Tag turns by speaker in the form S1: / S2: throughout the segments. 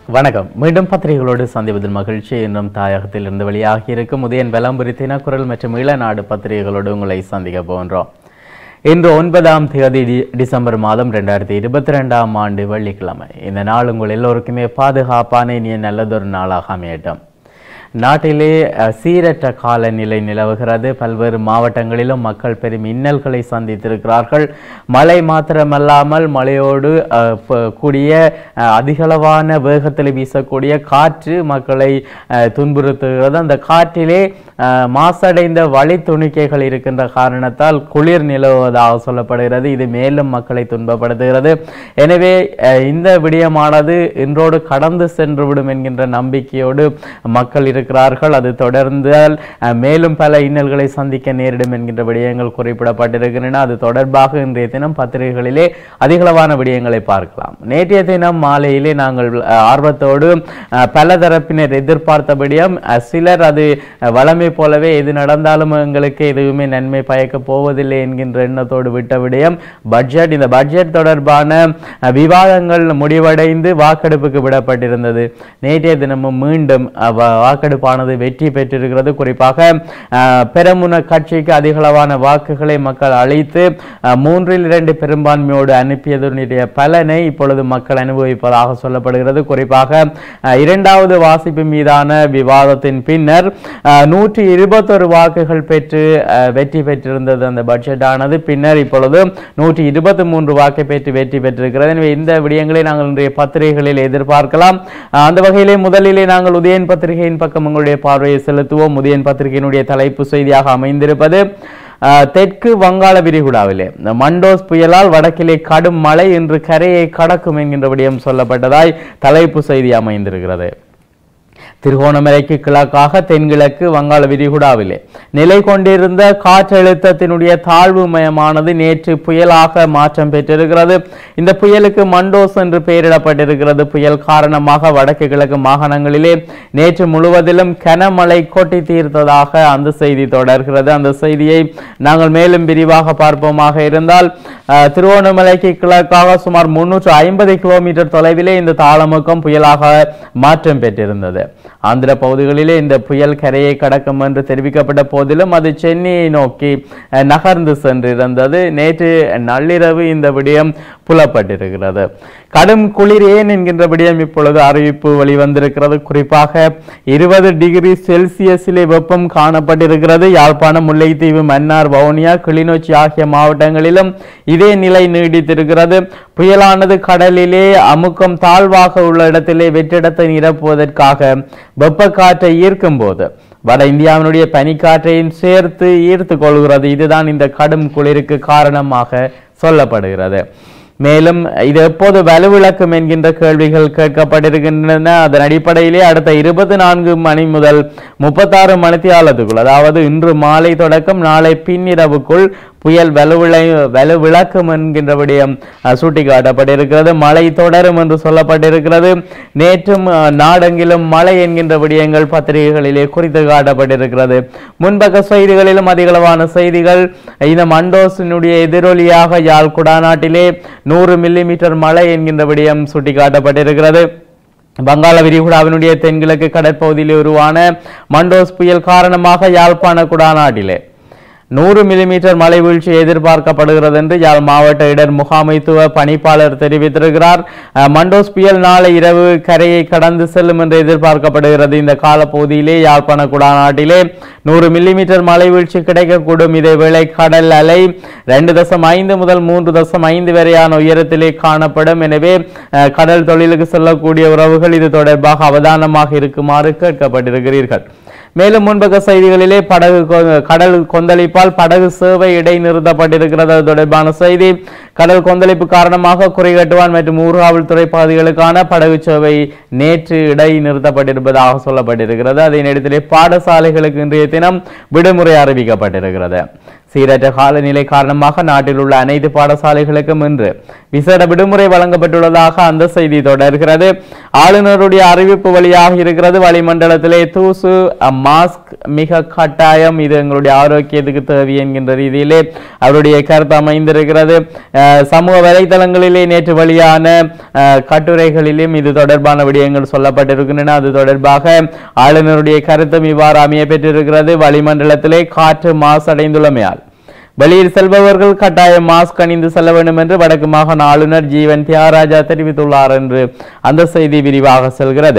S1: வணக்கம் மீண்டும் பத்திரிகைகளோடு சந்திப்பதில் மகிழ்ச்சி இன்னும் தாயகத்தில் இருந்து வெளியாகி இருக்கும் உதயன் வெலம்புரி தினக்குரல் மற்றும் ஈழநாடு பத்திரிகைகளோடு உங்களை சந்திக்க போகின்றோம் இன்று ஒன்பதாம் தேதி டி- டிசம்பர் மாதம் ரெண்டாயிரத்தி இருபத்தி ரெண்டாம் ஆண்டு வெள்ளிக்கிழமை இந்த நாள் உங்கள் எல்லோருக்குமே பாதுகாப்பான இனிய நல்லதொரு நாளாக அமையட்டும் நாட்டிலே அஹ், சீரற்ற காலநிலை நிலவுகிறது பல்வேறு மாவட்டங்களிலும் மக்கள் பெரும் இன்னல்களை சந்தித்திருக்கிறார்கள் மழை மாத்திரமல்லாமல் மழையோடு அஹ், ப- கூடிய அஹ், அதிகளவான வேகத்தில் வீசக்கூடிய காற்று மக்களை அஹ், துன்புறுத்துகிறது அந்த காற்றிலே அஹ், மாசடைந்த வழி துணிக்கைகள் இருக்கின்ற காரணத்தால் குளிர் நிலவுவதாக சொல்லப்படுகிறது இது மேலும் மக்களை துன்பப்படுத்துகிறது எனவே அஹ், இந்த விடயமானது இன்றோடு கடந்து சென்றுவிடும் என்கின்ற நம்பிக்கையோடு மக்கள் இருக்கிறார்கள் அது தொடர்ந்தால் அஹ், மேலும் பல இன்னல்களை சந்திக்க நேரிடும் என்கின்ற விடயங்கள் குறிப்பிடப்பட்டிருக்கின்றன அது தொடர்பாக இன்றைய தினம் பத்திரிகைகளிலே அதிகளவான விடயங்களை பார்க்கலாம் நேற்றைய தினம் மாலையிலே நாங்கள் அஹ், ஆர்வத்தோடு அஹ், பல தரப்பினர் எதிர்பார்த்த விடயம் அஹ், சிலர் அது அஹ், வழமை போலவே எது நடந்தாலும் எங்களுக்கு எதுவுமே நன்மை பயக்கப் போவதில்லை என்கின்ற எண்ணத்தோடு விட்ட விடயம் பட்ஜெட் இந்த பட்ஜெட் தொடர்பான அஹ், விவாதங்கள் முடிவடைந்து வாக்கெடுப்புக்கு விடப்பட்டிருந்தது நேற்றைய தினமும் மீண்டும் அஹ், வா- வாக்கெடுப்பானது வெற்றி பெற்றிருக்கிறது குறிப்பாக அஹ், பெரமுன கட்சிக்கு அதிகளவான வாக்குகளை மக்கள் அளித்து அஹ், மூன்றில் இரண்டு பெரும்பான்மையோடு அனுப்பியதனுடைய பலனை இப்பொழுது மக்கள் அனுபவிப்பதாக சொல்லப்படுகிறது குறிப்பாக அஹ், இரண்டாவது வாசிப்பு மீதான விவாதத்தின் பின்னர் அஹ், நூற்றி இருபத்தொரு வாக்குகள் பெற்று அஹ், வெற்றி பெற்றிருந்தது அந்த பட்ஜெட் ஆனது பின்னர் இப்பொழுது நூற்றி இருபத்தி மூன்று வாக்கை பெற்று வெற்றி பெற்றிருக்கிறது எனவே இந்த விடயங்களை நாங்கள் இன்றைய பத்திரிகைகளில் எதிர்பார்க்கலாம் அஹ், அந்த வகையிலே முதலிலே நாங்கள் உதயன் பத்திரிகையின் பக்கம் உங்களுடைய பார்வையை செலுத்துவோம் உதயன் பத்திரிகையினுடைய தலைப்பு செய்தியாக அமைந்திருப்பது அஹ், தெற்கு வங்காள விரிகுடாவிலே இந்த மண்டோஸ் புயலால் வடக்கிலே கடும் மழை இன்று கரையை கடக்கும் என்கின்ற விடயம் சொல்லப்பட்டதாய் தலைப்பு செய்தி அமைந்திருக்கிறது திருகோணமலைக்கு கிழக்காக தென்கிழக்கு வங்காள விரிகுடாவிலே நிலை கொண்டிருந்த காற்றழுத்தத்தினுடைய தாழ்வு மயமானது நேற்று புயலாக மாற்றம் பெற்றிருக்கிறது இந்த புயலுக்கு மண்டோஸ் என்று பெயரிடப்பட்டிருக்கிறது புயல் காரணமாக வடக்கு கிழக்கு மாகாணங்களிலே நேற்று முழுவதிலும் கனமழை கொட்டி தீர்த்ததாக அந்த செய்தி தொடர்கிறது அந்த செய்தியை நாங்கள் மேலும் விரிவாக பார்ப்போமாக இருந்தால் அஹ், திருவோணமலைக்கு கிழக்காக சுமார் முன்னூற்று ஐம்பது கிலோமீட்டர் தொலைவிலே இந்த தாளமுக்கம் புயலாக மாற்றம் பெற்றிருந்தது ஆந்திர பகுதிகளிலே இந்த புயல் கரையை கடக்கும் என்று தெரிவிக்கப்பட்ட போதிலும் அது சென்னையை நோக்கி அஹ், நகர்ந்து சென்றிருந்தது நேற்று நள்ளிரவு இந்த விடயம் புலப்பட்டிருக்கிறது கடும் குளிர் ஏன் என்கின்ற விடயம் இப்பொழுது அறிவிப்பு வெளிவந்திருக்கிறது குறிப்பாக இருபது டிகிரி செல்சியஸிலே வெப்பம் காணப்பட்டிருக்கிறது யாழ்ப்பாணம் முல்லைத்தீவு மன்னார் வவுனியா கிளிநொச்சி ஆகிய மாவட்டங்களிலும் இதே நிலை நீடித்திருக்கிறது புயலானது கடலிலே அமுக்கம் தாழ்வாக உள்ள இடத்திலே வெற்றிடத்தை நிரப்புவதற்காக வெப்ப காற்றை ஈர்க்கும் போது வட இந்தியாவினுடைய பனிக்காற்றையும் சேர்த்து ஈர்த்து கொள்கிறது இதுதான் இந்த கடும் குளிருக்கு காரணமாக சொல்லப்படுகிறது மேலும் இது எப்போது வலுவிளக்கும் என்கின்ற கேள்விகள் கேட்கப்பட்டிருக்கின்றன அதன் அடிப்படையிலே அடுத்த இருபத்தி நான்கு மணி முதல் முப்பத்தாறு மணித்தியாலத்துக்குள் அதாவது இன்று மாலை தொடக்கம் நாளை பின்னிரவுக்குள் புயல் வலுவிளை வலுவிளக்கும் என்கின்ற விடயம் அஹ், சுட்டிக்காட்டப்பட்டிருக்கிறது மழை தொடரும் என்று சொல்லப்பட்டிருக்கிறது நேற்றும் அஹ், நாடெங்கிலும் மழை என்கின்ற விடயங்கள் பத்திரிகைகளிலே குறித்து காட்டப்பட்டிருக்கிறது முன்பக்க செய்திகளிலும் அதிகளவான செய்திகள் இந்த மண்டோஸினுடைய எதிரொலியாக யாழ் குடாநாட்டிலே நூறு மில்லிமீட்டர் மழை என்கின்ற விடயம் சுட்டிக்காட்டப்பட்டிருக்கிறது வங்காள விரிகுடாவினுடைய தென்கிழக்கு கடற்பகுதியில் உருவான மண்டோஸ் புயல் காரணமாக யாழ்ப்பாண குடாநாட்டிலே நூறு மில்லிமீட்டர் மழை வீழ்ச்சி எதிர்பார்க்கப்படுகிறது என்று யாழ் மாவட்ட இடர் முகாமைத்துவ பணிப்பாளர் தெரிவித்திருக்கிறார் அஹ், மண்டோஸ் புயல் நாளை இரவு கரையை கடந்து செல்லும் என்று எதிர்பார்க்கப்படுகிறது இந்த காலப்பகுதியிலே யாழ்ப்பாண குடாநாட்டிலே நூறு மில்லிமீட்டர் மழை வீழ்ச்சி கிடைக்கக்கூடும் இதேவேளை கடல் அலை ரெண்டு தசம் ஐந்து முதல் மூன்று தசம் ஐந்து வரையான உயரத்திலே காணப்படும் எனவே அஹ், கடல் தொழிலுக்கு செல்லக்கூடிய உறவுகள் இது தொடர்பாக அவதானமாக இருக்குமாறு கேட்கப்பட்டிருக்கிறீர்கள் மேலும் முன்பக்க செய்திகளிலே படகு கொ- கடல் கொந்தளிப்பால் படகு சேவை இடைநிறுத்தப்பட்டிருக்கிறது அது தொடர்பான செய்தி கடல் கொந்தளிப்பு காரணமாக குறைகட்டுவான் மற்றும் ஊர்காவல்துறை பகுதிகளுக்கான படகு சேவை நேற்று இடைநிறுத்தப்பட்டிருப்பதாக சொல்லப்பட்டிருக்கிறது அதே நேரத்திலே பாடசாலைகளுக்கு இன்றைய தினம் விடுமுறை அறிவிக்கப்பட்டிருக்கிறது சீரற்ற காலநிலை காரணமாக நாட்டில் உள்ள அனைத்து பாடசாலைகளுக்கும் இன்று விசேட விடுமுறை வழங்கப்பட்டுள்ளதாக அந்த செய்தி தொடர்கிறது ஆளுநருடைய அறிவிப்பு வழியாக இருக்கிறது வளிமண்டலத்திலே தூசு அஹ், மாஸ்க் மிக கட்டாயம் இது எங்களுடைய ஆரோக்கியத்துக்கு தேவை என்கின்ற ரீதியிலே அவருடைய கருத்து அமைந்திருக்கிறது அஹ், சமூக வலைதளங்களிலே நேற்று வெளியான அஹ், கட்டுரைகளிலும் இது தொடர்பான விடயங்கள் சொல்லப்பட்டிருக்கின்றன அது தொடர்பாக ஆளுநருடைய கருத்தும் இவ்வாறு அமைய பெற்றிருக்கிறது வளிமண்டலத்திலே காற்று மாசடைந்துள்ளமையால் வெளியில் செல்பவர்கள் கட்டாயம் மாஸ்க் அணிந்து செல்ல வேண்டும் என்று வடக்கு மாகாண ஆளுநர் ஜீவன் தியாகராஜா தெரிவித்துள்ளார் என்று அந்த செய்தி விரிவாக செல்கிறது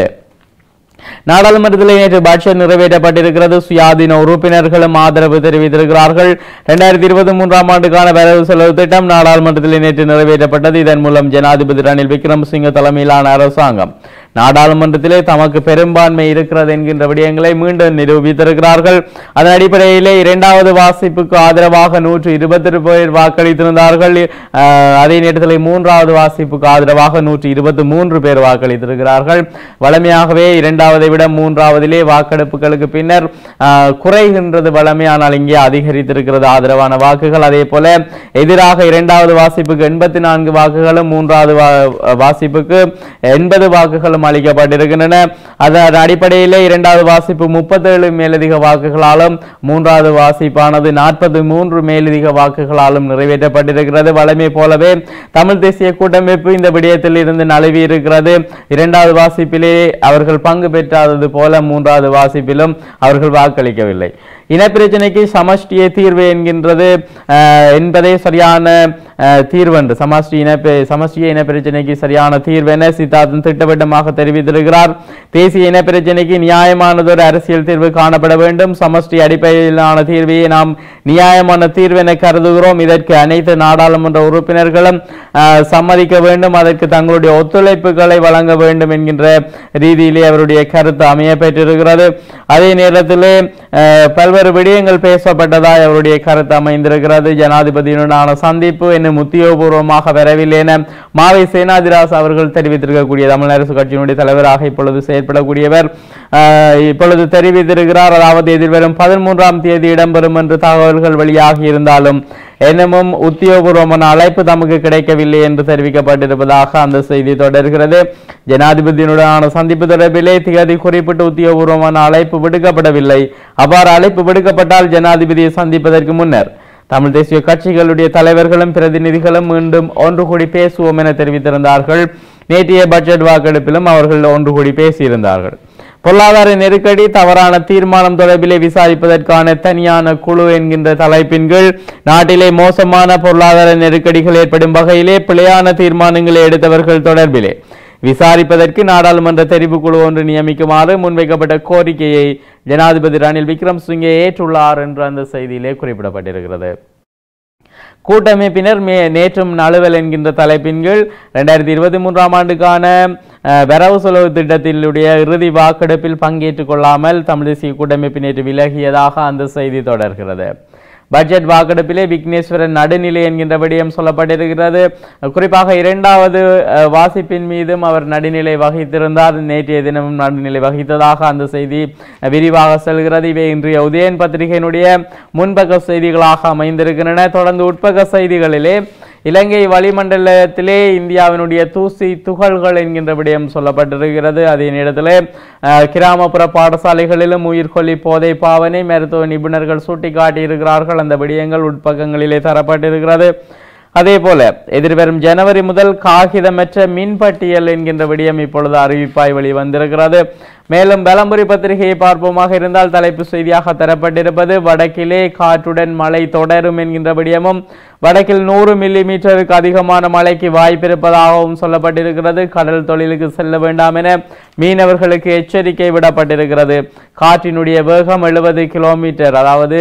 S1: நாடாளுமன்றத்தில் நேற்று பட்ஜெட் நிறைவேற்றப்பட்டிருக்கிறது சுயாதீன உறுப்பினர்களும் ஆதரவு தெரிவித்திருக்கிறார்கள் இரண்டாயிரத்தி இருபத்தி மூன்றாம் ஆண்டுக்கான வரவு செலவு திட்டம் நாடாளுமன்றத்தில் நேற்று நிறைவேற்றப்பட்டது இதன் மூலம் ஜனாதிபதி ரணில் விக்ரமசிங்க தலைமையிலான அரசாங்கம் நாடாளுமன்றத்திலே தமக்கு பெரும்பான்மை இருக்கிறது என்கின்ற விடயங்களை மீண்டும் நிரூபித்திருக்கிறார்கள் அதன் அடிப்படையிலே இரண்டாவது வாசிப்புக்கு ஆதரவாக நூற்று இருபத்தி பேர் வாக்களித்திருந்தார்கள் அஹ், அதே நேரத்தில் மூன்றாவது வாசிப்புக்கு ஆதரவாக நூற்று இருபத்தி மூன்று பேர் வாக்களித்திருக்கிறார்கள் வளமையாகவே இரண்டாவதை விட மூன்றாவதிலே வாக்கெடுப்புகளுக்கு பின்னர் அஹ், குறைகின்றது வளமை ஆனால் இங்கே அதிகரித்திருக்கிறது ஆதரவான வாக்குகள் அதே போல எதிராக இரண்டாவது வாசிப்புக்கு எண்பத்தி நான்கு வாக்குகளும் மூன்றாவது வா- வாசிப்புக்கு எண்பது வாக்குகளும் அளிக்கப்பட்டிருக்கின்றன அதன் அடிப்படையிலே இரண்டாவது வாசிப்பு முப்பத்தேழு மேலதிக வாக்குகளாலும் மூன்றாவது வாசிப்பானது நாற்பத்தி மூன்று மேலதிக வாக்குகளாலும் நிறைவேற்றப்பட்டிருக்கிறது வழமை போலவே தமிழ் தேசிய கூட்டமைப்பு இந்த விடயத்தில் இருந்து நழுவி இருக்கிறது இரண்டாவது வாசிப்பிலே அவர்கள் பங்கு பெற்றாதது போல மூன்றாவது வாசிப்பிலும் அவர்கள் வாக்களிக்கவில்லை இனப்பிரச்சனைக்கு சமஷ்டிய தீர்வு என்கின்றது அஹ், என்பதே சரியான அஹ், தீர்வு என்று சமஷ்டி இன சமஷ்டிய இனப்பிரச்சனைக்கு சரியான தீர்வு என சித்தார்த்தன் திட்டவட்டமாக தெரிவித்திருக்கிறார் தேசிய இனப்பிரச்சனைக்கு நியாயமானதொரு அரசியல் தீர்வு காணப்பட வேண்டும் சமஷ்டி அடிப்படையிலான தீர்வையே நாம் நியாயமான தீர்வு என கருதுகிறோம் இதற்கு அனைத்து நாடாளுமன்ற உறுப்பினர்களும் அஹ், சம்மதிக்க வேண்டும் அதற்கு தங்களுடைய ஒத்துழைப்புகளை வழங்க வேண்டும் என்கின்ற ரீதியிலே அவருடைய கருத்து அமைய பெற்றிருக்கிறது அதே நேரத்திலே அஹ், பல்வேறு விடயங்கள் பேசப்பட்டதாய் அவருடைய கருத்து அமைந்திருக்கிறது ஜனாதிபதியுடனான சந்திப்பு இன்னும் உத்தியோகபூர்வமாக வரவில்லை என மாவை சேனாதிராஸ் அவர்கள் தெரிவித்திருக்கக்கூடிய தமிழ் அரசு கட்சியினுடைய தலைவராக இப்பொழுது செயற்படக்கூடியவர் அஹ், இப்பொழுது தெரிவித்திருக்கிறார் அதாவது எதிர்வரும் பதிமூன்றாம் தேதி இடம்பெறும் என்று தகவல்கள் வெளியாகி இருந்தாலும் என்னமும் உத்தியோகபூர்வமான அழைப்பு தமக்கு கிடைக்கவில்லை என்று தெரிவிக்கப்பட்டிருப்பதாக அந்த செய்தி தொடர்கிறது ஜனாதிபதியினுடனான சந்திப்பு தொடர்பிலே திகதி குறிப்பிட்டு உத்தியோகபூர்வமான அழைப்பு விடுக்கப்படவில்லை அவ்வாறு அழைப்பு விடுக்கப்பட்டால் ஜனாதிபதியை சந்திப்பதற்கு முன்னர் தமிழ் தேசிய கட்சிகளுடைய தலைவர்களும் பிரதிநிதிகளும் மீண்டும் ஒன்று கூடி பேசுவோம் என தெரிவித்திருந்தார்கள் நேற்றைய பட்ஜெட் வாக்கெடுப்பிலும் அவர்கள் ஒன்று கூடி பேசியிருந்தார்கள் பொருளாதார நெருக்கடி தவறான தீர்மானம் தொடர்பிலே விசாரிப்பதற்கான தனியான குழு என்கின்ற தலைப்பின் கீழ் நாட்டிலே மோசமான பொருளாதார நெருக்கடிகள் ஏற்படும் வகையிலே பிழையான தீர்மானங்களை எடுத்தவர்கள் தொடர்பிலே விசாரிப்பதற்கு நாடாளுமன்ற தெரிவு குழு ஒன்று நியமிக்குமாறு முன்வைக்கப்பட்ட கோரிக்கையை ஜனாதிபதி ரணில் விக்ரம்சிங்கே ஏற்றுள்ளார் என்று அந்த செய்தியிலே குறிப்பிடப்பட்டிருக்கிறது கூட்டமைப்பினர் மே நேற்றும் நழுவல் என்கின்ற தலைப்பின் கீழ் ரெண்டாயிரத்தி இருபத்தி மூன்றாம் ஆண்டுக்கான அஹ், வரவு செலவு திட்டத்தினுடைய இறுதி வாக்கெடுப்பில் பங்கேற்றுக் கொள்ளாமல் தமிழ் தேசிய கூட்டமைப்பு நேற்று விலகியதாக அந்த செய்தி தொடர்கிறது பட்ஜெட் வாக்கெடுப்பிலே விக்னேஸ்வரன் நடுநிலை என்கின்ற விடயம் சொல்லப்பட்டிருக்கிறது குறிப்பாக இரண்டாவது அஹ், வாசிப்பின் மீதும் அவர் நடுநிலை வகித்திருந்தார் நேற்றைய தினமும் நடுநிலை வகித்ததாக அந்த செய்தி அஹ், விரிவாக செல்கிறது இவை இன்றைய உதயன் பத்திரிகையினுடைய முன்பக்க செய்திகளாக அமைந்திருக்கின்றன தொடர்ந்து உட்பக்க செய்திகளிலே இலங்கை வளிமண்டலத்திலே இந்தியாவினுடைய தூசி துகள்கள் என்கின்ற விடயம் சொல்லப்பட்டிருக்கிறது அதே நேரத்திலே அஹ், கிராமப்புற பாடசாலைகளிலும் உயிர்கொல்லி போதை பாவனை மருத்துவ நிபுணர்கள் சுட்டிக்காட்டியிருக்கிறார்கள் அந்த விடயங்கள் உட்பக்கங்களிலே தரப்பட்டிருக்கிறது அதே போல எதிர்வரும் ஜனவரி முதல் காகிதமற்ற மின்பட்டியல் என்கின்ற விடயம் இப்பொழுது அறிவிப்பாய் வெளிவந்திருக்கிறது மேலும் பலம்புரி பத்திரிகையை பார்ப்போமாக இருந்தால் தலைப்பு செய்தியாக தரப்பட்டிருப்பது வடக்கிலே காற்றுடன் மழை தொடரும் என்கின்ற விடயமும் வடக்கில் நூறு மில்லி மீட்டருக்கு அதிகமான மழைக்கு வாய்ப்பிருப்பதாகவும் சொல்லப்பட்டிருக்கிறது கடல் தொழிலுக்கு செல்ல வேண்டாம் என மீனவர்களுக்கு எச்சரிக்கை விடப்பட்டிருக்கிறது காற்றினுடைய வேகம் எழுபது கிலோமீட்டர் அதாவது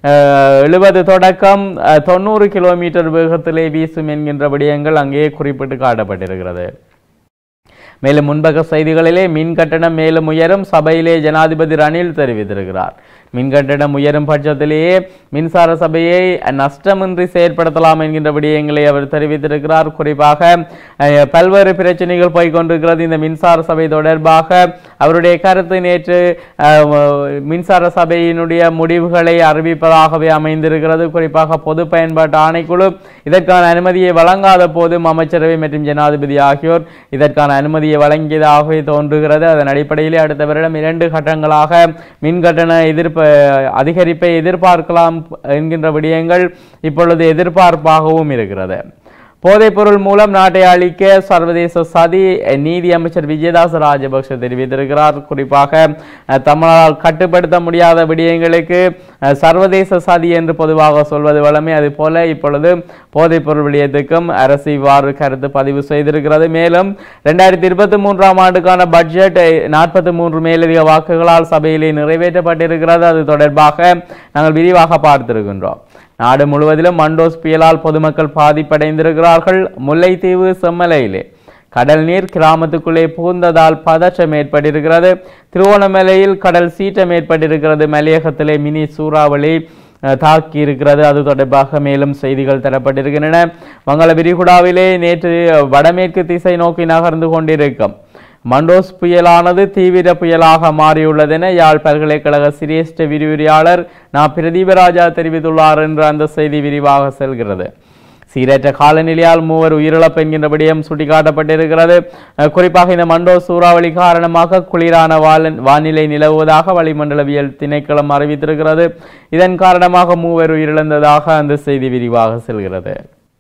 S1: எழுபது தொடக்கம் அஹ், தொண்ணூறு கிலோமீட்டர் வேகத்திலே வீசும் என்கின்ற விடயங்கள் அங்கே குறிப்பிட்டு காட்டப்பட்டிருக்கிறது மேலும் முன்பக்க செய்திகளிலே மின் கட்டணம் மேலும் உயரும் சபையிலே ஜனாதிபதி ரணில் தெரிவித்திருக்கிறார் மின்கட்டணம் உயரும் பட்சத்திலேயே மின்சார சபையை நஷ்டமின்றி செயற்படுத்தலாம் என்கின்ற விடயங்களை அவர் தெரிவித்திருக்கிறார் குறிப்பாக அஹ், பல்வேறு பிரச்சனைகள் போய்கொண்டிருக்கிறது இந்த மின்சார சபை தொடர்பாக அவருடைய கருத்து நேற்று அஹ், மின்சார சபையினுடைய முடிவுகளை அறிவிப்பதாகவே அமைந்திருக்கிறது குறிப்பாக பொது பயன்பாட்டு ஆணைக்குழு இதற்கான அனுமதியை வழங்காத போதும் அமைச்சரவை மற்றும் ஜனாதிபதி ஆகியோர் இதற்கான அனுமதியை வழங்கியதாகவே தோன்றுகிறது அதன் அடிப்படையிலே அடுத்த வருடம் இரண்டு கட்டங்களாக மின் கட்டண எதிர்ப்பு அதிகரிப்பை எதிர்பார்க்கலாம் என்கின்ற விடயங்கள் இப்பொழுது எதிர்பார்ப்பாகவும் இருக்கிறது போதைப்பொருள் மூலம் நாட்டை அழிக்க சர்வதேச சதி நீதி அமைச்சர் விஜயதாச ராஜபக்ஷ தெரிவித்திருக்கிறார் குறிப்பாக அஹ், தமிழால் கட்டுப்படுத்த முடியாத விடயங்களுக்கு அஹ், சர்வதேச சதி என்று பொதுவாக சொல்வது வழமை அது போல இப்பொழுது போதைப்பொருள் விடயத்துக்கும் அரசு இவ்வாறு கருத்து பதிவு செய்திருக்கிறது மேலும் ரெண்டாயிரத்தி இருபத்தி மூன்றாம் ஆண்டுக்கான பட்ஜெட் நாற்பத்தி மூன்று மேலதிக வாக்குகளால் சபையிலே நிறைவேற்றப்பட்டிருக்கிறது அது தொடர்பாக நாங்கள் விரிவாக பார்த்திருக்கின்றோம் நாடு முழுவதிலும் மண்டோஸ் புயலால் பொதுமக்கள் பாதிப்படைந்திருக்கிறார்கள் முல்லைத்தீவு செம்மலையிலே கடல் நீர் கிராமத்துக்குள்ளே புகுந்ததால் பதற்றம் ஏற்பட்டிருக்கிறது திருவோணமலையில் கடல் சீற்றம் ஏற்பட்டிருக்கிறது மலையகத்திலே மினி சூறாவளி அஹ், தாக்கி இருக்கிறது அது தொடர்பாக மேலும் செய்திகள் தரப்பட்டிருக்கின்றன வங்கள விரிகுடாவிலே நேற்று வடமேற்கு திசை நோக்கி நகர்ந்து கொண்டிருக்கும் மண்டோஸ் புயலானது தீவிர புயலாக மாறியுள்ளதென யாழ் பல்கலைக்கழக சிரேஷ்ட விரிவுரையாளர் நா பிரதீபராஜா தெரிவித்துள்ளார் என்று அந்த செய்தி விரிவாக செல்கிறது சீரற்ற காலநிலையால் மூவர் உயிரிழப்பு என்கின்ற விடயம் சுட்டிக்காட்டப்பட்டிருக்கிறது அஹ் குறிப்பாக இந்த மண்டோ சூறாவளி காரணமாக குளிரான வால- வானிலை நிலவுவதாக வளிமண்டலவியல் திணைக்களம் அறிவித்திருக்கிறது இதன் காரணமாக மூவர் உயிரிழந்ததாக அந்த செய்தி விரிவாக செல்கிறது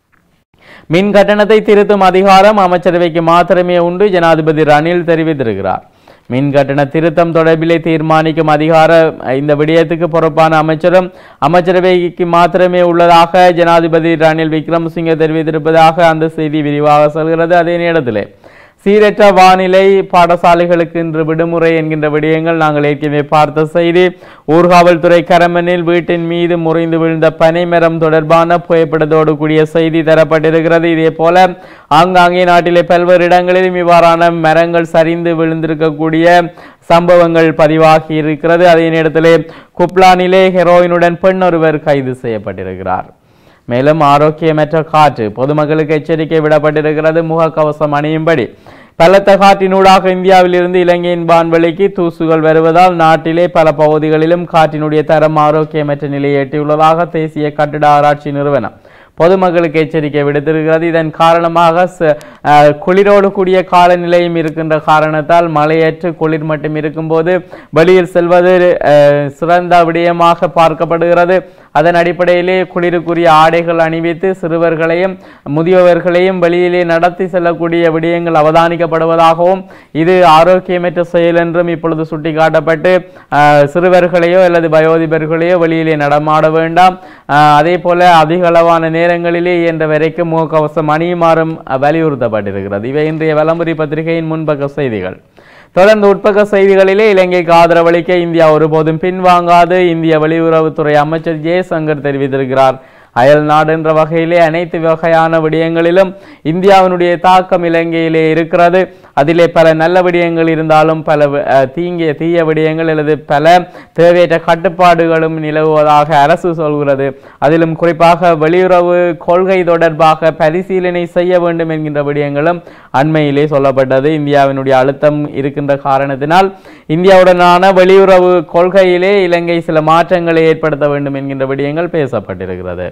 S1: மின் கட்டணத்தை திருத்தும் அதிகாரம் அமைச்சரவைக்கு மாத்திரமே உண்டு ஜனாதிபதி ரணில் தெரிவித்திருக்கிறார் மின் கட்டண திருத்தம் தொடர்பிலே தீர்மானிக்கும் அதிகாரம் இந்த விடயத்துக்கு பொறுப்பான அமைச்சரும் அமைச்சரவைக்கு மாத்திரமே உள்ளதாக ஜனாதிபதி ரணில் விக்ரமசிங்க தெரிவித்திருப்பதாக அந்த செய்தி விரிவாக சொல்கிறது அதே நேரத்திலே சீரற்ற வானிலை பாடசாலைகளுக்கு இன்று விடுமுறை என்கின்ற விடயங்கள் நாங்கள் ஏற்கனவே பார்த்த செய்தி ஊர்காவல்துறை கரமனில் வீட்டின் மீது முறிந்து விழுந்த பனைமரம் தொடர்பான புகைப்படத்தோடு கூடிய செய்தி தரப்பட்டிருக்கிறது இதே போல ஆங்காங்கே நாட்டிலே பல்வேறு இடங்களிலும் இவ்வாறான மரங்கள் சரிந்து விழுந்திருக்கக்கூடிய சம்பவங்கள் பதிவாகி இருக்கிறது அதே நேரத்திலே குப்லானிலே ஹெரோயினுடன் பெண் ஒருவர் கைது செய்யப்பட்டிருக்கிறார் மேலும் ஆரோக்கியமற்ற காற்று பொதுமக்களுக்கு எச்சரிக்கை விடப்பட்டிருக்கிறது முகக்கவசம் அணியும்படி பலத்த காற்றினூடாக இந்தியாவிலிருந்து இலங்கையின் வான்வெளிக்கு தூசுகள் வருவதால் நாட்டிலே பல பகுதிகளிலும் காற்றினுடைய தரம் ஆரோக்கியமற்ற நிலையை எட்டியுள்ளதாக தேசிய கட்டிட ஆராய்ச்சி நிறுவனம் பொதுமக்களுக்கு எச்சரிக்கை விடுத்திருக்கிறது இதன் காரணமாக ச- அஹ், குளிரோடு கூடிய காலநிலையும் இருக்கின்ற காரணத்தால் மழையற்று குளிர் மட்டும் இருக்கும்போது வெளியில் செல்வது அஹ், சிறந்த விடயமாக பார்க்கப்படுகிறது அதன் அடிப்படையிலே குளிருக்குரிய ஆடைகள் அணிவித்து சிறுவர்களையும் முதியவர்களையும் வெளியிலே நடத்தி செல்லக்கூடிய விடயங்கள் அவதானிக்கப்படுவதாகவும் இது ஆரோக்கியமற்ற செயல் என்றும் இப்பொழுது சுட்டிக்காட்டப்பட்டு அஹ், சிறுவர்களையோ அல்லது வயோதிபர்களையோ வெளியிலே நடமாட வேண்டாம் அஹ், அதே போல அதிக அளவான நேரங்களிலே என்ற வரைக்கும் முகக்கவசம் அணியுமாறும் அஹ், வலியுறுத்தப்பட்டிருக்கிறது இவை இன்றைய வலம்புரி பத்திரிகையின் முன்பக்க செய்திகள் தொடர்ந்து உட்பக்க செய்திகளிலே இலங்கைக்கு ஆதரவளிக்க இந்தியா ஒருபோதும் பின்வாங்காது இந்திய வெளியுறவுத்துறை அமைச்சர் ஜெயசங்கர் தெரிவித்திருக்கிறார் அயல் நாடு என்ற வகையிலே அனைத்து வகையான விடயங்களிலும் இந்தியாவினுடைய தாக்கம் இலங்கையிலே இருக்கிறது அதிலே பல நல்ல விடயங்கள் இருந்தாலும் பல வி- அஹ், தீங்கிய தீய விடயங்கள் அல்லது பல தேவையற்ற கட்டுப்பாடுகளும் நிலவுவதாக அரசு சொல்கிறது அதிலும் குறிப்பாக வெளியுறவு கொள்கை தொடர்பாக பரிசீலனை செய்ய வேண்டும் என்கின்ற விடயங்களும் அண்மையிலே சொல்லப்பட்டது இந்தியாவினுடைய அழுத்தம் இருக்கின்ற காரணத்தினால் இந்தியாவுடனான வெளியுறவு கொள்கையிலே இலங்கை சில மாற்றங்களை ஏற்படுத்த வேண்டும் என்கின்ற விடயங்கள் பேசப்பட்டிருக்கிறது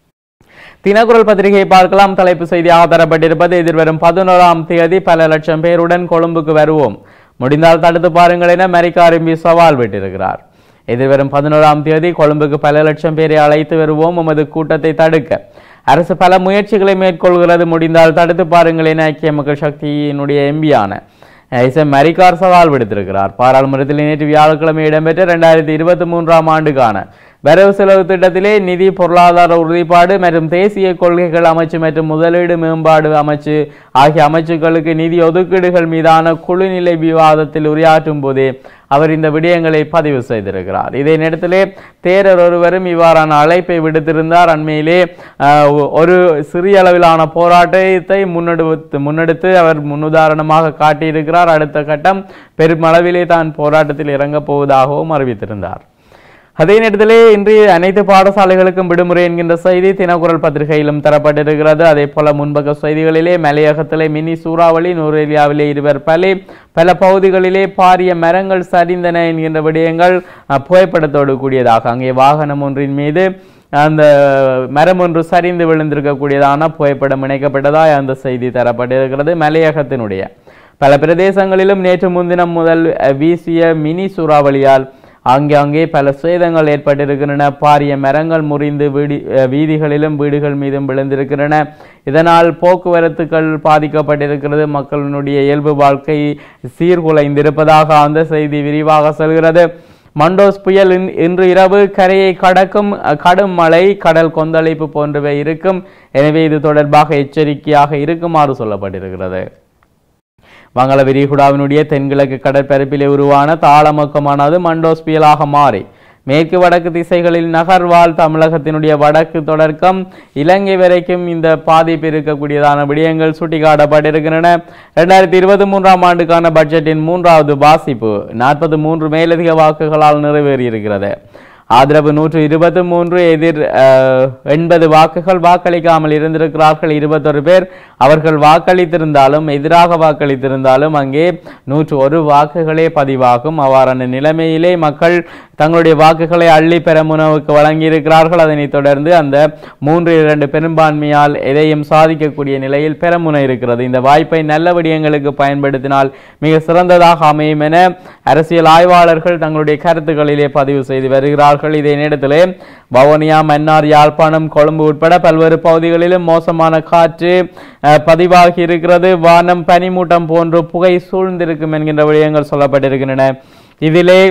S1: தினக்குரல் பத்திரிகையை பார்க்கலாம் தலைப்பு செய்தியாக தரப்பட்டிருப்பது எதிர்வரும் பதினோராம் தேதி பல லட்சம் பேருடன் கொழும்புக்கு வருவோம் முடிந்தால் தடுத்து பாருங்கள் என அமெரிக்கா எம்பி சவால் விட்டிருக்கிறார் எதிர்வரும் பதினோராம் தேதி கொழும்புக்கு பல லட்சம் பேரை அழைத்து வருவோம் உமது கூட்டத்தை தடுக்க அரசு பல முயற்சிகளை மேற்கொள்கிறது முடிந்தால் தடுத்து பாருங்கள் என ஐக்கிய மக்கள் சக்தியினுடைய எம்பியான எஸ் எம் மரிக்கார் சவால் விடுத்திருக்கிறார் பாராளுமன்றத்தில் நேற்று வியாழக்கிழமை இடம்பெற்ற இரண்டாயிரத்தி இருபத்தி மூன்றாம் ஆண்டுக்கான வரவு செலவு திட்டத்திலே நிதி பொருளாதார உறுதிப்பாடு மற்றும் தேசிய கொள்கைகள் அமைச்சு மற்றும் முதலீடு மேம்பாடு அமைச்சு ஆகிய அமைச்சுக்களுக்கு நிதி ஒதுக்கீடுகள் மீதான குழுநிலை விவாதத்தில் உரையாற்றும் போதே அவர் இந்த விடயங்களை பதிவு செய்திருக்கிறார் இதே நேரத்திலே தேரர் ஒருவரும் இவ்வாறான அழைப்பை விடுத்திருந்தார் அண்மையிலே ஆஹ், ஒ- ஒரு சிறிய அளவிலான போராட்டத்தை முன்னெடுத்து முன்னெடுத்து அவர் முன்னுதாரணமாக காட்டியிருக்கிறார் அடுத்த கட்டம் பெருமளவிலே தான் போராட்டத்தில் இறங்கப் போவதாகவும் அறிவித்திருந்தார் அதே நேரத்திலே இன்று அனைத்து பாடசாலைகளுக்கும் விடுமுறை என்கின்ற செய்தி தினக்குரல் பத்திரிகையிலும் தரப்பட்டிருக்கிறது அதே போல முன்பக்க செய்திகளிலே மலையகத்திலே மினி சூறாவளி நூரேலியாவிலே இருவர் பலி பல பகுதிகளிலே பாரிய மரங்கள் சரிந்தன என்கின்ற விடயங்கள் அஹ், புகைப்படத்தோடு கூடியதாக அங்கே வாகனம் ஒன்றின் மீது அந்த மரம் ஒன்று சரிந்து விழுந்திருக்கக்கூடியதான புகைப்படம் இணைக்கப்பட்டதாய் அந்த செய்தி தரப்பட்டிருக்கிறது மலையகத்தினுடைய பல பிரதேசங்களிலும் நேற்று முன்தினம் முதல் அஹ், வீசிய மினி சூறாவளியால் ஆங்காங்கே பல சேதங்கள் ஏற்பட்டிருக்கின்றன பாரிய மரங்கள் முறிந்து வீடி அஹ், வீதிகளிலும் வீடுகள் மீதும் விழுந்திருக்கின்றன இதனால் போக்குவரத்துகள் பாதிக்கப்பட்டிருக்கிறது மக்களினுடைய இயல்பு வாழ்க்கை சீர்குலைந்திருப்பதாக அந்த செய்தி விரிவாக செல்கிறது மண்டோஸ் புயல் இன்- இன்று இரவு கரையை கடக்கும் அஹ், கடும் மழை கடல் கொந்தளிப்பு போன்றவை இருக்கும் எனவே இது தொடர்பாக எச்சரிக்கையாக இருக்குமாறு சொல்லப்பட்டிருக்கிறது வங்கள விரிகுடாவினுடைய தென்கிழக்கு கடற்பரப்பிலே உருவான தாளமுக்கமானது மண்டோஸ் புயலாக மாறி மேற்கு வடக்கு திசைகளில் நகர்வாழ் தமிழகத்தினுடைய வடக்கு தொடக்கம் இலங்கை வரைக்கும் இந்த பாதிப்பு இருக்கக்கூடியதான விடயங்கள் சுட்டிக்காட்டப்பட்டிருக்கின்றன இரண்டாயிரத்தி இருபத்தி மூன்றாம் ஆண்டுக்கான பட்ஜெட்டின் மூன்றாவது வாசிப்பு நாற்பத்தி மூன்று மேலதிக வாக்குகளால் நிறைவேறியிருக்கிறது ஆதரவு நூற்று இருபத்தி மூன்று எதிர் அஹ், எண்பது வாக்குகள் வாக்களிக்காமல் இருந்திருக்கிறார்கள் இருபத்தொரு பேர் அவர்கள் வாக்களித்திருந்தாலும் எதிராக வாக்களித்திருந்தாலும் அங்கே நூற்று ஒரு வாக்குகளே பதிவாகும் அவ்வாறான நிலைமையிலே மக்கள் தங்களுடைய வாக்குகளை அள்ளி பெற முனவுக்கு வழங்கியிருக்கிறார்கள் அதனைத் தொடர்ந்து அந்த மூன்று இரண்டு பெரும்பான்மையால் எதையும் சாதிக்கக்கூடிய நிலையில் பெறமுன இருக்கிறது இந்த வாய்ப்பை நல்ல விடயங்களுக்கு பயன்படுத்தினால் மிக சிறந்ததாக அமையும் என அரசியல் ஆய்வாளர்கள் தங்களுடைய கருத்துக்களிலே பதிவு செய்து வருகிறார்கள் இதே நேரத்திலே வவுனியா மன்னார் யாழ்ப்பாணம் கொழும்பு உட்பட பல்வேறு பகுதிகளிலும் மோசமான காற்று அஹ், பதிவாகி இருக்கிறது வானம் பனிமூட்டம் போன்று புகை சூழ்ந்திருக்கும் என்கின்ற விடயங்கள் சொல்லப்பட்டிருக்கின்றன இதிலே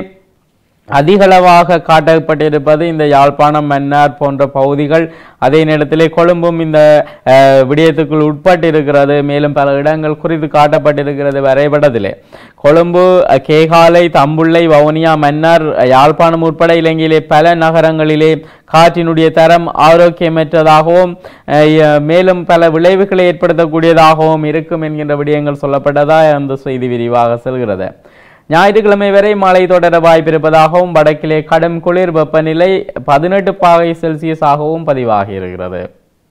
S1: அதிகளவாக காட்டப்பட்டிருப்பது இந்த யாழ்ப்பாணம் மன்னார் போன்ற பகுதிகள் அதே நேரத்திலே கொழும்பும் இந்த அஹ், விடயத்துக்குள் உட்பட்டிருக்கிறது மேலும் பல இடங்கள் குறித்து காட்டப்பட்டிருக்கிறது வரைபடத்திலே கொழும்பு அஹ், கேகாலை தம்புள்ளை வவுனியா மன்னார் அஹ், யாழ்ப்பாணம் உட்பட இலங்கையிலே பல நகரங்களிலே காற்றினுடைய தரம் ஆரோக்கியமற்றதாகவும் அஹ், ய- மேலும் பல விளைவுகளை ஏற்படுத்தக்கூடியதாகவும் இருக்கும் என்கின்ற விடயங்கள் சொல்லப்பட்டதா அந்த செய்தி விரிவாக செல்கிறது ஞாயிற்றுக்கிழமை வரை மழை தொடர வாய்ப்பிருப்பதாகவும் வடக்கிலே கடும் குளிர் வெப்பநிலை பதினெட்டு பாகை செல்சியஸாகவும் பதிவாகி இருக்கிறது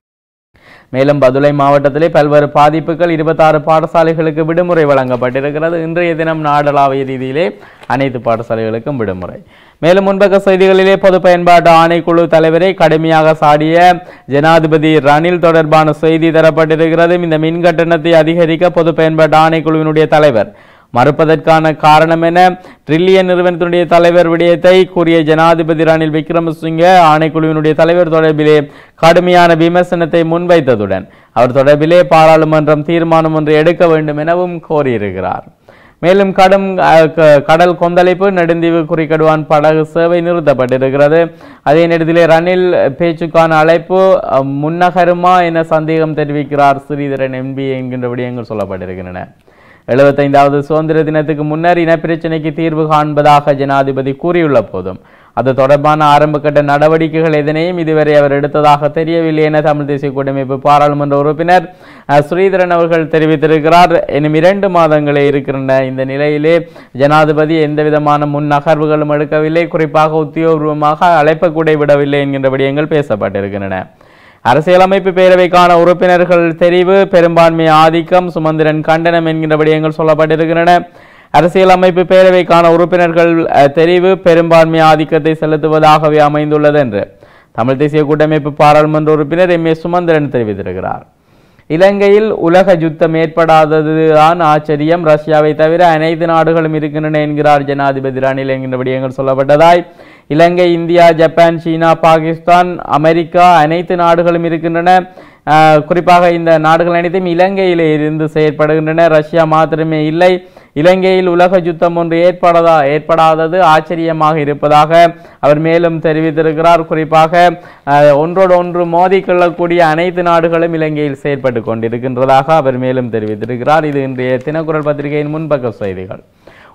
S1: மேலும் பதுளை மாவட்டத்திலே பல்வேறு பாதிப்புகள் இருபத்தாறு பாடசாலைகளுக்கு விடுமுறை வழங்கப்பட்டிருக்கிறது இன்றைய தினம் நாடளாவிய ரீதியிலே அனைத்து பாடசாலைகளுக்கும் விடுமுறை மேலும் முன்பக்க செய்திகளிலே பொது பயன்பாட்டு ஆணைக்குழு தலைவரை கடுமையாக சாடிய ஜனாதிபதி ரணில் தொடர்பான செய்தி தரப்பட்டிருக்கிறது இந்த மின் கட்டணத்தை அதிகரிக்க பொது பயன்பாட்டு ஆணைக்குழுவினுடைய தலைவர் மறுப்பதற்கான காரணம் என ட்ரில்லியன் நிறுவனத்தினுடைய தலைவர் விடயத்தை கூறிய ஜனாதிபதி ரணில் விக்ரமசிங்க ஆணைக்குழுவினுடைய தலைவர் தொடர்பிலே கடுமையான விமர்சனத்தை முன்வைத்ததுடன் அவர் தொடர்பிலே பாராளுமன்றம் தீர்மானம் ஒன்று எடுக்க வேண்டும் எனவும் கோரியிருக்கிறார் மேலும் கடும் அஹ், க- கடல் கொந்தளிப்பு நெடுந்தீவு குறிக்கடுவான் படகு சேவை நிறுத்தப்பட்டிருக்கிறது அதே நேரத்திலே ரணில் பேச்சுக்கான அழைப்பு அஹ், முன்னகருமா என சந்தேகம் தெரிவிக்கிறார் ஸ்ரீதரன் எம்பி என்கின்ற விடயங்கள் சொல்லப்பட்டிருக்கின்றன எழுபத்தைந்தாவது சுதந்திர தினத்துக்கு முன்னர் இனப்பிரச்சினைக்கு தீர்வு காண்பதாக ஜனாதிபதி கூறியுள்ள போதும் அது தொடர்பான ஆரம்பகட்ட நடவடிக்கைகள் எதனையும் இதுவரை அவர் எடுத்ததாக தெரியவில்லை என தமிழ் தேசிய கூட்டமைப்பு பாராளுமன்ற உறுப்பினர் அஹ், ஸ்ரீதரன் அவர்கள் தெரிவித்திருக்கிறார் இன்னும் இரண்டு மாதங்களே இருக்கின்றன இந்த நிலையிலே ஜனாதிபதி எந்த விதமான முன் நகர்வுகளும் எடுக்கவில்லை குறிப்பாக உத்தியோகபூர்வமாக அழைப்பு கூட விடவில்லை என்கின்ற விடயங்கள் பேசப்பட்டிருக்கின்றன அரசியலமைப்பு பேரவைக்கான உறுப்பினர்கள் தெரிவு பெரும்பான்மை ஆதிக்கம் சுமந்திரன் கண்டனம் என்கின்ற விடயங்கள் சொல்லப்பட்டிருக்கின்றன அரசியலமைப்பு பேரவைக்கான உறுப்பினர்கள் அஹ், தெரிவு பெரும்பான்மை ஆதிக்கத்தை செலுத்துவதாகவே அமைந்துள்ளது என்று தமிழ் தேசிய கூட்டமைப்பு பாராளுமன்ற உறுப்பினர் எம் ஏ சுமந்திரன் தெரிவித்திருக்கிறார் இலங்கையில் உலக யுத்தம் ஏற்படாததுதான் ஆச்சரியம் ரஷ்யாவை தவிர அனைத்து நாடுகளும் இருக்கின்றன என்கிறார் ஜனாதிபதி ரணில் என்கின்ற விடயங்கள் சொல்லப்பட்டதாய் இலங்கை இந்தியா ஜப்பான் சீனா பாகிஸ்தான் அமெரிக்கா அனைத்து நாடுகளும் இருக்கின்றன ஆஹ் குறிப்பாக இந்த நாடுகள் அனைத்தும் இலங்கையிலே இருந்து செயற்படுகின்றன ரஷ்யா மாத்திரமே இல்லை இலங்கையில் உலக யுத்தம் ஒன்று ஏற்படாதா ஏற்படாதது ஆச்சரியமாக இருப்பதாக அவர் மேலும் தெரிவித்திருக்கிறார் குறிப்பாக ஆஹ் ஒன்றோடு ஒன்று மோதிக்கொள்ளக்கூடிய அனைத்து நாடுகளும் இலங்கையில் செயற்பட்டு கொண்டிருக்கின்றதாக அவர் மேலும் தெரிவித்திருக்கிறார் இது இன்றைய தினக்குரல் பத்திரிகையின் முன்பக்க செய்திகள்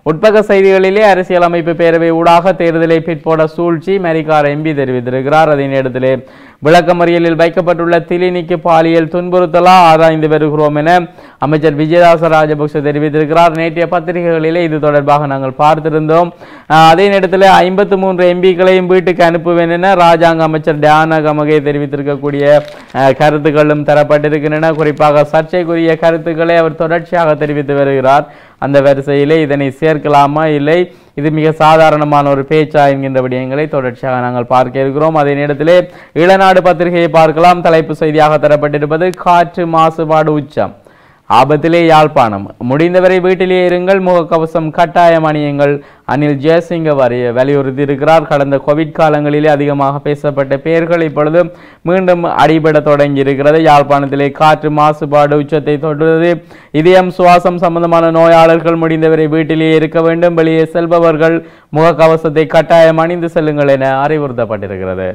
S1: உட்பக செய்திகளிலே அரசியலமைப்பு பேரவை ஊடாக தேர்தலை பிற்போட சூழ்ச்சி மெரிக்கார் எம்பி தெரிவித்திருக்கிறார் அதே நேரத்திலே விளக்கமறியலில் வைக்கப்பட்டுள்ள திலினிக்கு பாலியல் துன்புறுத்தலா ஆராய்ந்து வருகிறோம் என அமைச்சர் விஜயதாச ராஜபக்ஷ தெரிவித்திருக்கிறார் நேற்றைய பத்திரிகைகளிலே இது தொடர்பாக நாங்கள் பார்த்திருந்தோம் ஆஹ் அதே நேரத்தில் ஐம்பத்து மூன்று எம்பிக்களையும் வீட்டுக்கு அனுப்புவேன் என ராஜாங்க அமைச்சர் தியான கமகே தெரிவித்திருக்கக்கூடிய ஆஹ், கருத்துக்களும் தரப்பட்டிருக்கின்றன குறிப்பாக சர்ச்சைக்குரிய கருத்துக்களை அவர் தொடர்ச்சியாக தெரிவித்து வருகிறார் அந்த வரிசையிலே இதனை சேர்க்கலாமா இல்லை இது மிக சாதாரணமான ஒரு பேச்சா என்கின்ற விடயங்களை தொடர்ச்சியாக நாங்கள் பார்க்க இருக்கிறோம் அதே நேரத்திலே இளநாடு பத்திரிகையை பார்க்கலாம் தலைப்பு செய்தியாக தரப்பட்டிருப்பது காற்று மாசுபாடு உச்சம் ஆபத்திலே யாழ்ப்பாணம் முடிந்தவரை வீட்டிலே இருங்கள் முகக்கவசம் கட்டாயம் அணியுங்கள் அனில் ஜெயசிங்க வரைய வலியுறுத்தி இருக்கிறார் கடந்த கோவிட் காலங்களிலே அதிகமாக பேசப்பட்ட பெயர்கள் இப்பொழுது மீண்டும் அடிபட தொடங்கி இருக்கிறது யாழ்ப்பாணத்திலே காற்று மாசுபாடு உச்சத்தை தொடுவது இதயம் சுவாசம் சம்பந்தமான நோயாளர்கள் முடிந்தவரை வீட்டிலேயே இருக்க வேண்டும் வெளியே செல்பவர்கள் முகக்கவசத்தை கட்டாயம் அணிந்து செல்லுங்கள் என அறிவுறுத்தப்பட்டிருக்கிறது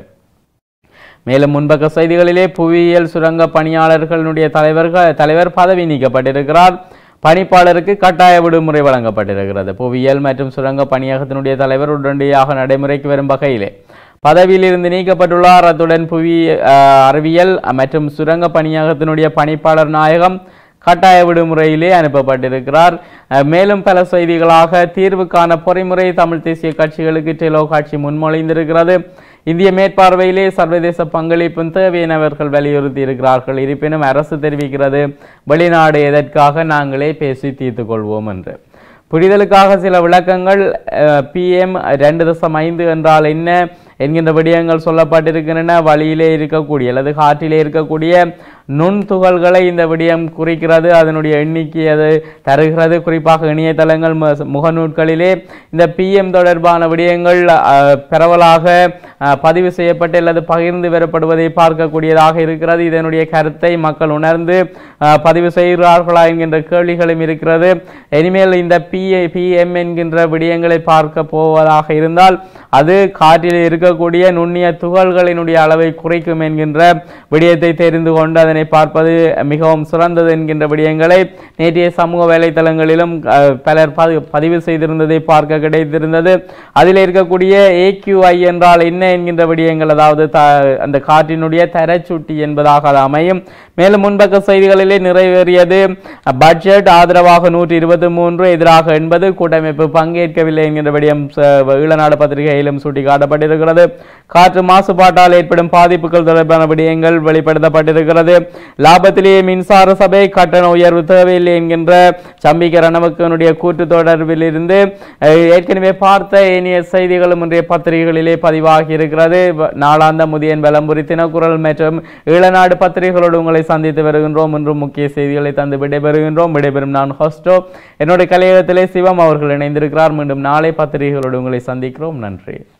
S1: மேலும் முன்பக்க செய்திகளிலே புவியியல் சுரங்க பணியாளர்களுடைய தலைவர்கள் தலைவர் பதவி நீக்கப்பட்டிருக்கிறார் பணிப்பாளருக்கு கட்டாய விடுமுறை வழங்கப்பட்டிருக்கிறது புவியியல் மற்றும் சுரங்க பணியகத்தினுடைய தலைவர் உடனடியாக நடைமுறைக்கு வரும் வகையிலே பதவியிலிருந்து நீக்கப்பட்டுள்ளார் அத்துடன் புவி அஹ், அறிவியல் மற்றும் சுரங்க பணியகத்தினுடைய பணிப்பாளர் நாயகம் கட்டாய விடுமுறையிலே அனுப்பப்பட்டிருக்கிறார் அஹ், மேலும் பல செய்திகளாக தீர்வுக்கான பொறிமுறை தமிழ் தேசிய கட்சிகளுக்கு டெலோ காட்சி முன்மொழிந்திருக்கிறது இந்திய மேற்பார்வையிலே சர்வதேச பங்களிப்பும் தேவை என அவர்கள் வலியுறுத்தி இருக்கிறார்கள் இருப்பினும் அரசு தெரிவிக்கிறது வெளிநாடு எதற்காக நாங்களே பேசி தீர்த்துக் கொள்வோம் என்று புரிதலுக்காக சில விளக்கங்கள் பிஎம் ரெண்டு தசம் ஐந்து என்றால் என்ன என்கின்ற விடயங்கள் சொல்லப்பட்டிருக்கின்றன வழியிலே இருக்கக்கூடிய அல்லது காற்றிலே இருக்கக்கூடிய நுண்துகள்களை இந்த விடயம் குறிக்கிறது அதனுடைய எண்ணிக்கை அது தருகிறது குறிப்பாக இணையதளங்கள் மு- முகநூல்களிலே இந்த பிஎம் தொடர்பான விடயங்கள் அஹ், பரவலாக அஹ், பதிவு செய்யப்பட்டு அல்லது பகிர்ந்து வரப்படுவதை பார்க்கக்கூடியதாக இருக்கிறது இதனுடைய கருத்தை மக்கள் உணர்ந்து அஹ், பதிவு செய்கிறார்களா என்கின்ற கேள்விகளும் இருக்கிறது இனிமேல் இந்த பிஏ பிஎம் என்கின்ற விடயங்களை பார்க்க போவதாக இருந்தால் அது காற்றில் இருக்கக்கூடிய நுண்ணிய துகள்களினுடைய அளவை குறைக்கும் என்கின்ற விடயத்தை தெரிந்து கொண்டு அதனை பார்ப்பது மிகவும் சிறந்தது என்கின்ற விடயங்களை நேற்றைய சமூக வலைத்தளங்களிலும் அஹ், பலர் பதி- பதிவு செய்திருந்ததை பார்க்க கிடைத்திருந்தது அதில் இருக்கக்கூடிய ஏக்யூஐ என்றால் என்ன என்கின்ற விடயங்கள் அதாவது த- அந்த காற்றினுடைய தரச்சுட்டி என்பதாக அது அமையும் மேலும் முன்பக்க செய்திகளிலே நிறைவேறியது பட்ஜெட் ஆதரவாக நூற்றி இருபத்தி மூன்று எதிராக எண்பது கூட்டமைப்பு பங்கேற்கவில்லை என்கின்ற விடயம் ச- ஈழநாடு பத்திரிகையிலும் சுட்டிக்காட்டப்பட்டிருக்கிறது காற்று மாசுபாட்டால் ஏற்படும் பாதிப்புகள் தொடர்பான விடயங்கள் வெளிப்படுத்தப்பட்டிருக்கிறது லாபத்திலேயே மின்சார சபை கட்டண உயர்வு தேவையில்லை என்கின்ற சம்பிக்க ரணவக்கனுடைய கூட்டு தொடர்பில் இருந்து அஹ், ஏற்கனவே பார்த்த ஏனைய செய்திகளும் இன்றைய பத்திரிகைகளிலே பதிவாகி இருக்கிறது வ- நாளாந்த முதியன் வலம்புரி தினக்குரல் மற்றும் ஈழநாடு பத்திரிகைகளோடு உங்களை சந்தித்து வருகின்றோம் என்றும் முக்கிய செய்திகளை தந்து விடைபெறுகின்றோம் விடைபெறும் நான் ஹோஸ்டோ என்னுடைய கலையகத்திலே சிவம் அவர்கள் இணைந்திருக்கிறார் மீண்டும் நாளை பத்திரிகைகளோடு உங்களை சந்திக்கிறோம் நன்றி